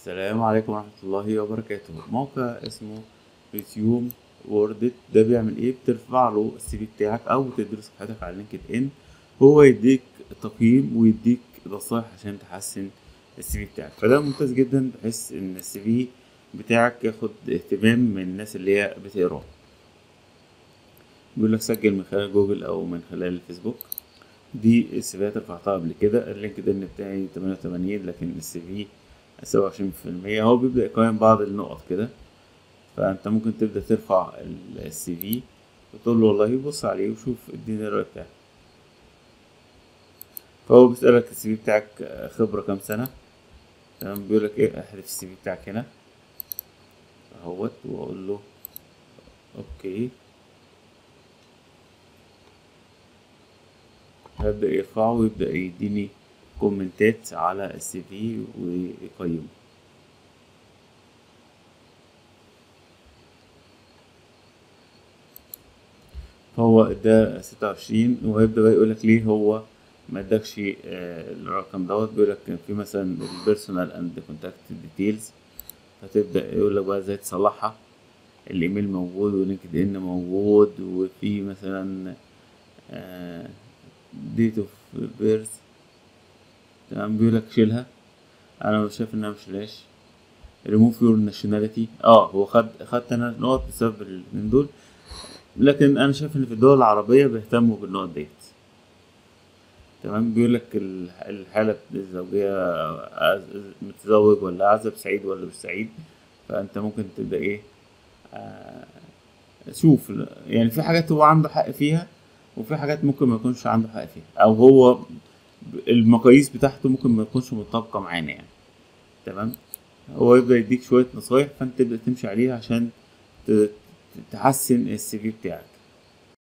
السلام عليكم ورحمة الله وبركاته موقع اسمه ريسيوم ووردت ده بيعمل ايه بترفع له السي في بتاعك او بتديله صفحتك على لينكد ان هو يديك تقييم ويديك نصايح عشان تحسن السي في بتاعك فده ممتاز جدا بحيث ان السي في بتاعك ياخد اهتمام من الناس اللي هي بتقراه بيقول لك سجل من خلال جوجل او من خلال الفيسبوك دي السيفيات رفعتها قبل كده اللينكد ان بتاعي 88 لكن السي في سبعة وعشرين في المية هو بيبدأ يقيم بعض النقط كده فأنت ممكن تبدأ ترفع السي في وتقول له والله بص عليه وشوف اديني الرأي بتاعك فهو بيسألك السي في بتاعك خبرة كام سنة تمام بيقولك ايه احذف السي في بتاعك هنا اهوت واقول له اوكي هبدأ يرفعه ويبدأ يديني كومنتات على السي في ويقيمه فهو ده ستة وعشرين وهيبدأ بقى يقولك ليه هو ما ادكش الرقم دوت بيقولك كان في مثلا البيرسونال اند كونتاكت ديتيلز فتبدأ يقولك بقى ازاي تصلحها الايميل موجود ولينكد ان موجود وفي مثلا ديت اوف بيرث تمام بيقولك شيلها انا شايف انها مشيلهاش ريموف يور ناشوناليتي اه هو خد خدت انا نقط بسبب من دول لكن انا شايف ان في الدول العربية بيهتموا بالنقط ديت تمام بيقولك الحالة الزوجية متزوج ولا عزب سعيد ولا مش سعيد فانت ممكن تبدأ ايه آه شوف يعني في حاجات هو عنده حق فيها وفي حاجات ممكن ما يكونش عنده حق فيها او هو المقاييس بتاعته ممكن ما تكونش مطابقه معانا يعني تمام هو يبدا يديك شويه نصايح فانت تبدا تمشي عليها عشان تحسن السي في بتاعك